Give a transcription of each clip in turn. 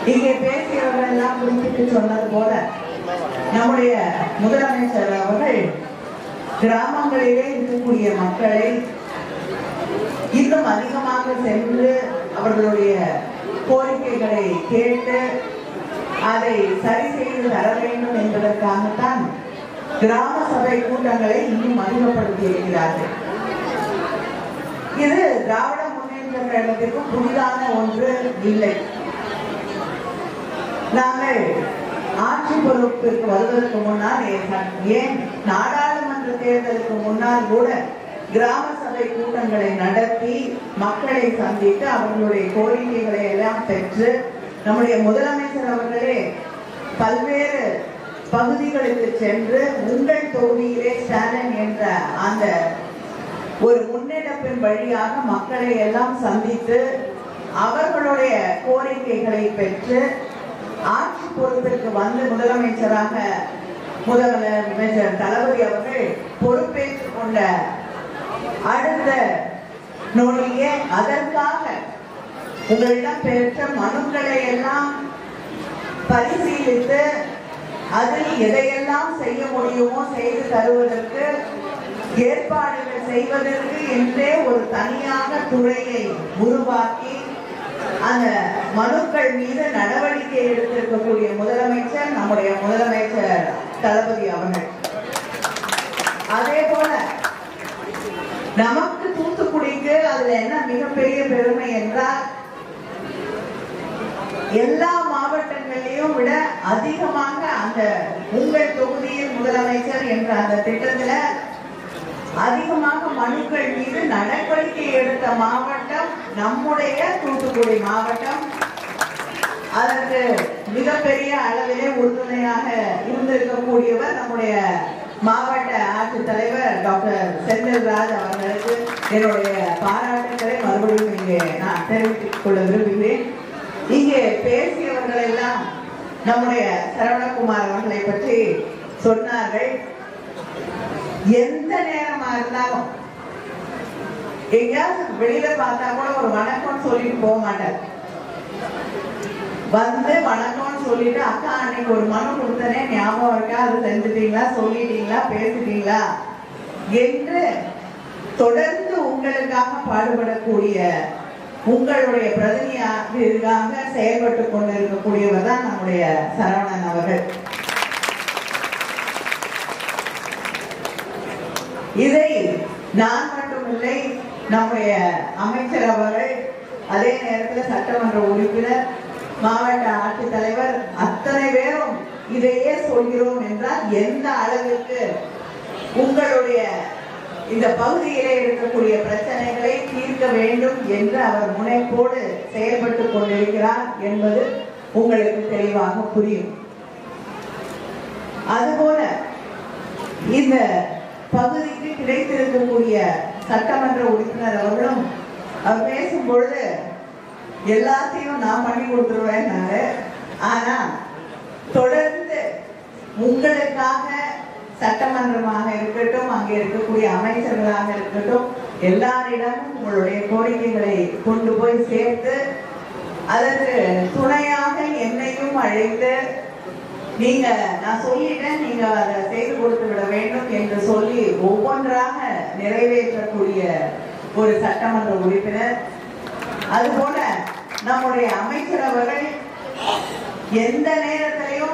இங்கே பேசியவர்கள் எல்லாம் குறிப்பிட்டு சொன்னது போல நம்முடைய முதலமைச்சர் அவர்கள் கிராமங்களிலே இருக்கக்கூடிய மக்களை இன்னும் அதிகமாக சென்று அவர்களுடைய கோரிக்கைகளை கேட்டு அதை சரி செய்து தர வேண்டும் என்பதற்காகத்தான் கிராம சபை கூட்டங்களை இன்னும் அதிகப்படுத்தி இருக்கிறார்கள் இது திராவிட முன்னேற்ற கழகத்திற்கும் புதிதான ஒன்று இல்லை நாங்கள் ஆட்சி பொறுப்பிற்கு வருவதற்கு முன்னால் ஏன் ஏன் நாடாளுமன்ற தேர்தலுக்கு முன்னால் கூட கிராம சபை கூட்டங்களை நடத்தி மக்களை சந்தித்து அவர்களுடைய கோரிக்கைகளை எல்லாம் பெற்று நம்முடைய முதலமைச்சர் அவர்களே பல்வேறு பகுதிகளுக்கு சென்று உங்கள் தொகுதியிலே ஸ்டாலின் என்ற அந்த ஒரு முன்னெடுப்பின் வழியாக மக்களை எல்லாம் சந்தித்து அவர்களுடைய கோரிக்கைகளை பெற்று ஆட்சி பொறுப்பிற்கு வந்து முதலமைச்சராக முதலமைச்சர் தளபதி அவர்கள் பொறுப்பேற்றுக் கொண்ட அடுத்த நொடியே அதற்காக உங்களிடம் பெற்ற மனுக்களை எல்லாம் பரிசீலித்து அதில் எதையெல்லாம் செய்ய முடியுமோ செய்து தருவதற்கு ஏற்பாடுகள் செய்வதற்கு என்றே ஒரு தனியாக துறையை உருவாக்கி அந்த மனுக்கள் மீது நடவடிக்கை எடுத்திருக்கக்கூடிய முதலமைச்சர் நம்முடைய முதலமைச்சர் தளபதி அவர்கள் அதே போல நமக்கு தூத்துக்குடிக்கு அதுல என்ன மிகப்பெரிய பெருமை என்றால் எல்லா மாவட்டங்களையும் விட அதிகமாக அந்த உங்கள் தொகுதியில் முதலமைச்சர் என்ற அந்த திட்டத்துல அதிகமாக மனுக்கள் மீது நடவடிக்கை எடுத்த மாவட்டம் நம்முடைய தூத்துக்குடி மாவட்டம் அதற்கு மிகப்பெரிய அளவிலே உறுதுணையாக இருந்திருக்கக்கூடியவர் நம்முடைய மாவட்ட ஆட்சித்தலைவர் டாக்டர் செந்தில்ராஜ் அவர்களுக்கு என்னுடைய பாராட்டுக்களை மறுபடியும் இங்கே நான் தெரிவித்துக் கொள்ள விரும்புகிறேன் இங்கே பேசியவர்கள் எல்லாம் நம்முடைய சரவணகுமார் அவர்களை பற்றி சொன்னார்கள் எந்த நேரமா இருந்தாலும் எங்கேயாவது வெளியில பார்த்தா கூட ஒரு வணக்கம் சொல்லிட்டு போக மாட்டார் வந்து வணக்கம்னு சொல்லிட்டு அக்கா அன்னைக்கு ஒரு மனு கொடுத்தனே ஞாபகம் இருக்கா அது செஞ்சுட்டீங்களா சொல்லிட்டீங்களா பேசிட்டீங்களா என்று தொடர்ந்து உங்களுக்காக பாடுபடக்கூடிய உங்களுடைய பிரதிநிதியாக செயல்பட்டு கொண்டிருக்கக்கூடியவர் தான் நம்முடைய சரவணன் அவர்கள் இதை நான் மட்டுமில்லை நம்முடைய அமைச்சர் அவர்கள் அதே நேரத்தில் சட்டமன்ற உறுப்பினர் மாவட்ட ஆட்சித்தலைவர் அத்தனை பேரும் இதையே சொல்கிறோம் என்றால் எந்த அளவிற்கு உங்களுடைய இந்த பகுதியிலே இருக்கக்கூடிய பிரச்சனைகளை தீர்க்க வேண்டும் என்று அவர் முனைப்போடு செயல்பட்டு கொண்டிருக்கிறார் என்பது உங்களுக்கு தெளிவாக புரியும் அதுபோல இந்த பகுதிக்கு கிடைத்திருக்கக்கூடிய சட்டமன்ற உறுப்பினர் அவர்களும் அவர் பேசும் பொழுது எல்லாத்தையும் நான் பண்ணி கொடுத்துருவேன்னாரு ஆனா தொடர்ந்து உங்களுக்காக சட்டமன்றமாக இருக்கட்டும் அங்கே இருக்கக்கூடிய அமைச்சர்களாக இருக்கட்டும் எல்லாரிடமும் உங்களுடைய கோரிக்கைகளை கொண்டு போய் சேர்த்து அதற்கு துணையாக என்னையும் அழைத்து நீங்க நான் சொல்லிட்டேன் நீங்க அதை செய்து கொடுத்து விட வேண்டும் என்று சொல்லி ஒவ்வொன்றாக நிறைவேற்றக்கூடிய ஒரு சட்டமன்ற உறுப்பினர் அதுபோல நம்முடைய அமைச்சர் அவர்கள் எந்த நேரத்திலையும்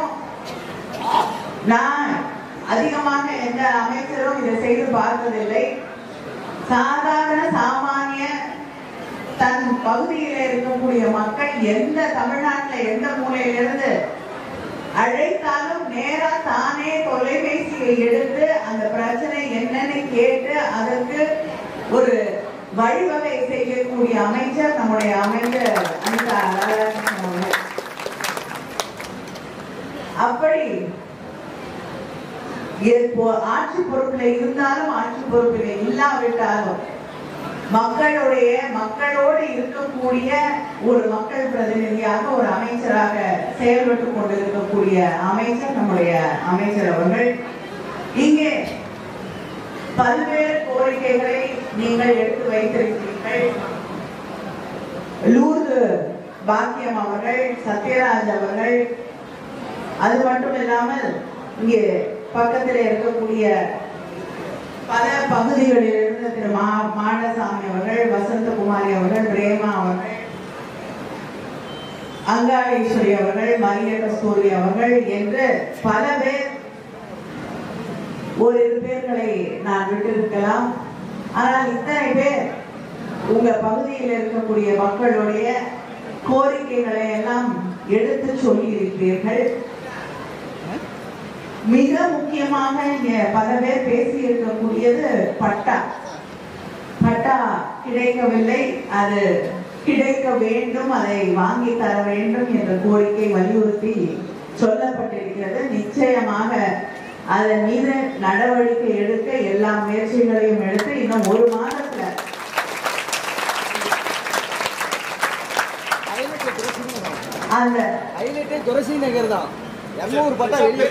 நான் அதிகமாக எந்த அமைச்சரும் இதை செய்து பார்த்ததில்லை சாதாரண சாமானிய தன் பகுதியில் இருக்கக்கூடிய மக்கள் எந்த தமிழ்நாட்டில் எந்த மூலையிலிருந்து அழைத்தாலும் நேரா தானே தொலைபேசியை எடுத்து அந்த பிரச்சனை என்னன்னு கேட்டு அதற்கு ஒரு வழிவகை செய்யக்கூடிய அமைச்சர் நம்முடைய அமைச்சர் அனிதா ராதாகிருஷ்ணன் அவர்கள் அப்படி இப்போ ஆட்சி பொறுப்புல இருந்தாலும் ஆட்சி பொறுப்பில் இல்லாவிட்டாலும் மக்களுடைய மக்களோடு இருக்கக்கூடிய ஒரு மக்கள் பிரதிநிதியாக ஒரு அமைச்சராக செயல்பட்டு கொண்டிருக்கக்கூடிய அமைச்சர் நம்முடைய அமைச்சர் அவர்கள் இங்கே பல்வேறு கோரிக்கைகளை நீங்கள் எடுத்து வைத்திருக்கிறீர்கள் லூர்து பாக்கியம் அவர்கள் சத்யராஜ் அவர்கள் அது மட்டும் இல்லாமல் இங்கே பக்கத்தில் இருக்கக்கூடிய பல பகுதிகளிலிருந்து திரு மா மாடசாமி அவர்கள் வசந்தகுமாரி அவர்கள் பிரேமா அவர்கள் அங்காளீஸ்வரி அவர்கள் மரிய கஸ்தூரி அவர்கள் என்று பல பேர் ஓரிரு பேர்களை நான் விட்டிருக்கலாம் ஆனால் இத்தனை பேர் உங்க பகுதியில் இருக்கக்கூடிய மக்களுடைய கோரிக்கைகளை எல்லாம் எடுத்து சொல்லி இருக்கிறீர்கள் மிக முக்கியமாக இங்க பல பேர் பேசி இருக்கக்கூடியது பட்டா பட்டா கிடைக்கவில்லை அது கிடைக்க வேண்டும் அதை வாங்கி தர வேண்டும் என்ற கோரிக்கை வலியுறுத்தி சொல்லப்பட்டிருக்கிறது நிச்சயமாக அதன் மீது நடவடிக்கை எடுக்க எல்லா முயற்சிகளையும் எடுத்து இன்னும் ஒரு மாதத்துல ஹைலைட்டே துளசி நகர் அந்த ஹைலைட்டே துளசி நகர் தான் இரநூறு பட்டா வெளியே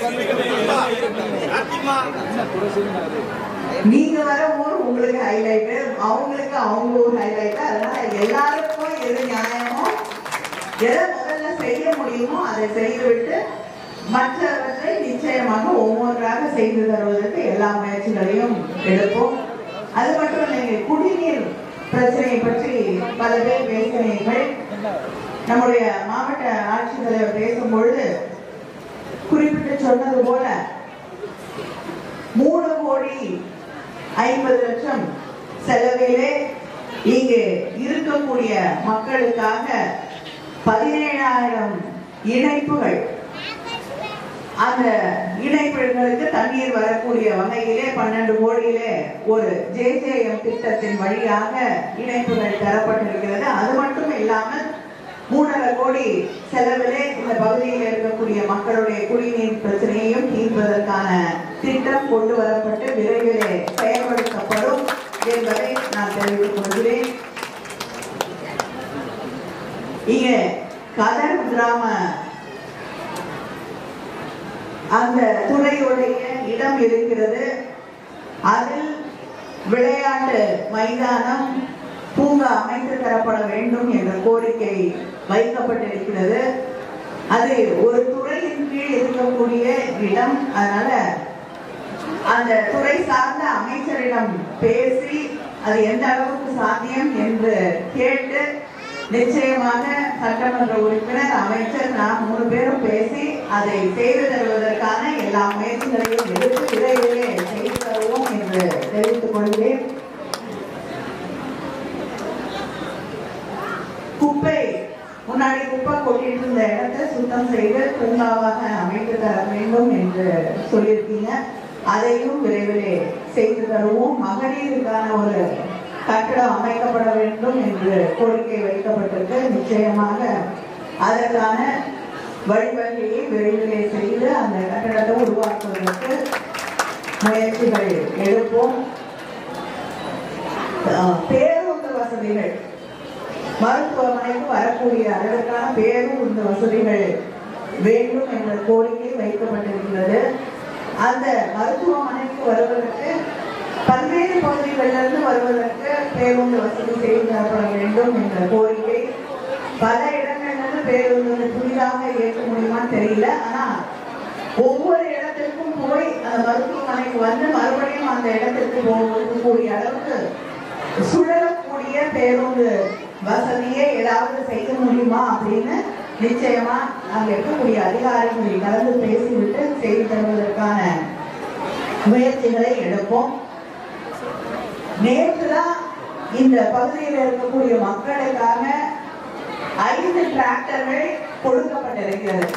துளசி நகர் நீங்க வர ஊர் உங்களுக்கு ஹைலைட் அவங்களுக்கு அவங்க ஊர் ஹைலைட் அதனால எல்லாருக்கும் எது நியாயமோ எதை முதல்ல செய்ய முடியுமோ அதை செய்துவிட்டு மற்றவற்றை நிச்சயமாக ஒவ்வொன்றாக செய்து தருவதற்கு எல்லா முயற்சிகளையும் எடுப்போம் அது மட்டும் இல்லைங்க குடிநீர் பிரச்சனையை பற்றி பல பேர் பேசினீர்கள் நம்முடைய மாவட்ட ஆட்சித்தலைவர் பேசும்பொழுது குறிப்பிட்டு சொன்னது போல மூணு கோடி ஐம்பது லட்சம் செலவிலே இங்கு இருக்கக்கூடிய மக்களுக்காக பதினேழாயிரம் இணைப்புகள் அந்த இணைப்புகளுக்கு தண்ணீர் வரக்கூடிய வகையிலே பன்னெண்டு கோடியிலே ஒரு ஜேஜேஎம் திட்டத்தின் வழியாக இணைப்புகள் தரப்பட்டிருக்கிறது அது மட்டும் இல்லாமல் மூணரை கோடி செலவிலே இந்த பகுதியில் இருக்கக்கூடிய மக்களுடைய குடிநீர் பிரச்சனையையும் தீர்ப்பதற்கான திட்டம் கொண்டு வரப்பட்டு விரைவிலே செயல்படுத்தப்படும் என்பதை நான் தெரிவித்துக் கொள்கிறேன் இங்கே கதர் கிராம அந்த துறையுடைய இடம் இருக்கிறது அதில் விளையாட்டு மைதானம் பூங்கா அமைத்து தரப்பட வேண்டும் என்ற கோரிக்கை வைக்கப்பட்டிருக்கிறது அது ஒரு துறையின் கீழ் இருக்கக்கூடிய இடம் அதனால அந்த துறை சார்ந்த அமைச்சரிடம் பேசி அது எந்த அளவுக்கு சாத்தியம் என்று கேட்டு நிச்சயமாக சட்டமன்ற உறுப்பினர் அமைச்சர் நாம் மூணு பேரும் பேசி அதை செய்து தருவதற்கான எல்லா முயற்சிகளையும் எடுத்து விரைவிலே செய்து தருவோம் என்று தெரிவித்துக் கொள்கிறேன் குப்பை முன்னாடி குப்பை கொட்டிட்டு இருந்த இடத்தை சுத்தம் செய்து பூங்காவாக அமைத்து தர வேண்டும் என்று சொல்லியிருக்கீங்க அதையும் விரைவிலே செய்து தருவோம் மகளிருக்கான ஒரு கட்டடம் அமைக்கப்பட வேண்டும் என்று கோரிக்கை வைக்கப்பட்டிருக்கு நிச்சயமாக அதற்கான வழிவகையை விரைவிலே செய்து அந்த கட்டடத்தை உருவாக்குவதற்கு முயற்சிகள் எடுப்போம் அஹ், பேருந்து வசதிகள் மருத்துவமனைக்கு வரக்கூடிய அளவிற்கான பேருந்து வசதிகள் வேண்டும் என்ற கோரிக்கை வைக்கப்பட்டிருக்கிறது அந்த மருத்துவமனைக்கு வருவதற்கு பல்வேறு பகுதிகளிலிருந்து வருவதற்கு பேருந்து வசதி செய்து தரப்பட வேண்டும் என்ற கோரிக்கை பல இடங்களிலிருந்து பேருந்து புதிதாக இயக்க முடியுமான்னு தெரியல ஆனா ஒவ்வொரு இடத்திற்கும் போய் அந்த மருத்துவமனைக்கு வந்து மறுபடியும் அந்த இடத்திற்கு போகக்கூடிய அளவுக்கு சுழலக்கூடிய பேருந்து வசதியை ஏதாவது செய்ய முடியுமா அப்படின்னு நிச்சயமா அங்க இருக்கக்கூடிய அதிகாரிகள் கலந்து பேசிவிட்டு செய்து தருவதற்கான முயற்சிகளை எடுப்போம் நேற்றுதான் இந்த பகுதியில் இருக்கக்கூடிய மக்களுக்காக ஐந்து டிராக்டர்கள் கொடுக்கப்பட்டிருக்கிறது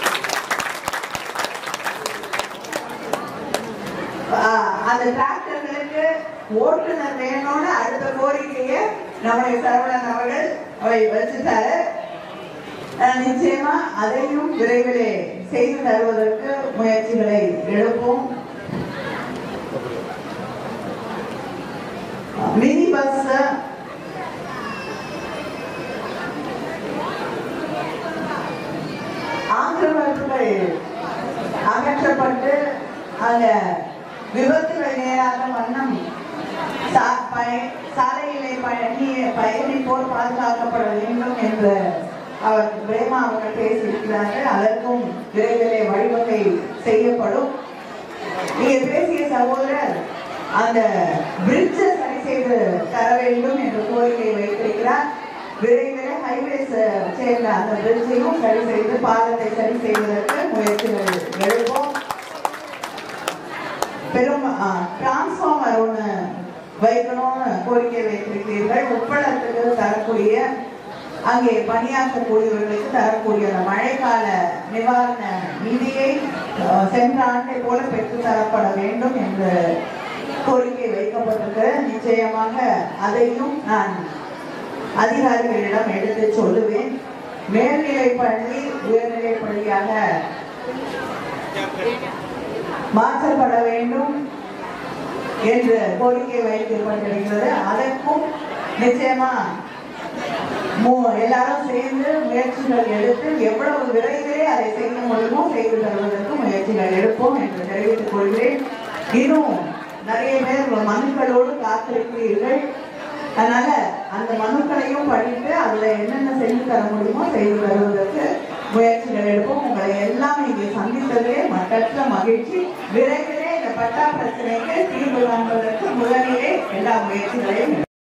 ஆஹ் அந்த டிராக்டர்களுக்கு ஓட்டுநர் வேணும்னு அடுத்த கோரிக்கையை நம்முடைய சரவணன் அவர்கள் அவை வச்சுட்டாரு ஆஹ் நிச்சயமா அதையும் விரைவிலே செய்து தருவதற்கு முயற்சிகளை எடுப்போம் மினி பஸ் ஆக்கிரமிப்புகள் அகற்றப்பட்டு அந்த விபத்துகள் நேராத வண்ணம் சா- பய- சாலையிலே பயணி பயணிப்போர் பாதுகாக்கப்பட வேண்டும் என்ற அவர் பிரேமா அவர்கள் பேசியிருக்கிறார்கள் அதற்கும் விரைவிலே வழிவகை செய்யப்படும் நீங்க பேசிய சகோதரர் அந்த பிரிட்ஜை சரி செய்து தர வேண்டும் என்ற கோரிக்கை வைத்திருக்கிறார் விரைவில் ஹைவேஸ் சேர்ந்த அந்த பிரிட்ஜையும் சரி செய்து பாலத்தை சரி செய்வதற்கு முயற்சிகள் எடுப்போம் பெரும் டிரான்ஸ்ஃபார்மர் ஒன்று வைக்கணும்னு கோரிக்கை வைத்திருக்கிறீர்கள் உப்பளத்துக்கு தரக்கூடிய அங்கே பணியாற்றக்கூடியவர்களுக்கு தரக்கூடிய அந்த மழைக்கால நிவாரண நிதியை அஹ், சென்ற ஆண்டை போல பெற்று தரப்பட வேண்டும் என்று கோரிக்கை வைக்கப்பட்டிருக்கு நிச்சயமாக அதையும் நான் அதிகாரிகளிடம் எடுத்து சொல்லுவேன் மேல்நிலை பள்ளி உயர்நிலை பள்ளியாக மாற்றப்பட வேண்டும் என்று கோரிக்கை வைக்கப்பட்டிருக்கிறது அதற்கும் நிச்சயமா மூ- எல்லாரும் சேர்ந்து முயற்சிகள் எடுத்து எவ்வளவு விரைவிலே அதை செய்ய முடியுமோ செய்து தருவதற்கு முயற்சிகள் எடுப்போம் என்று தெரிவித்துக் கொள்கிறேன் இன்னும் நிறைய பேர் மனுக்களோடு காத்திருக்கிறீர்கள் அதனால அந்த மனுக்களையும் படித்து அதுல என்னென்ன செஞ்சு தர முடியுமோ செய்து தருவதற்கு முயற்சிகள் எடுப்போம் உங்களை எல்லாம் இங்கே சந்தித்ததே மட்டற்ற மகிழ்ச்சி விரைவிலே இந்த பட்டா பிரச்சனைக்கு தீர்வு காண்பதற்கு முதலிலே எல்லா முயற்சிகளையும்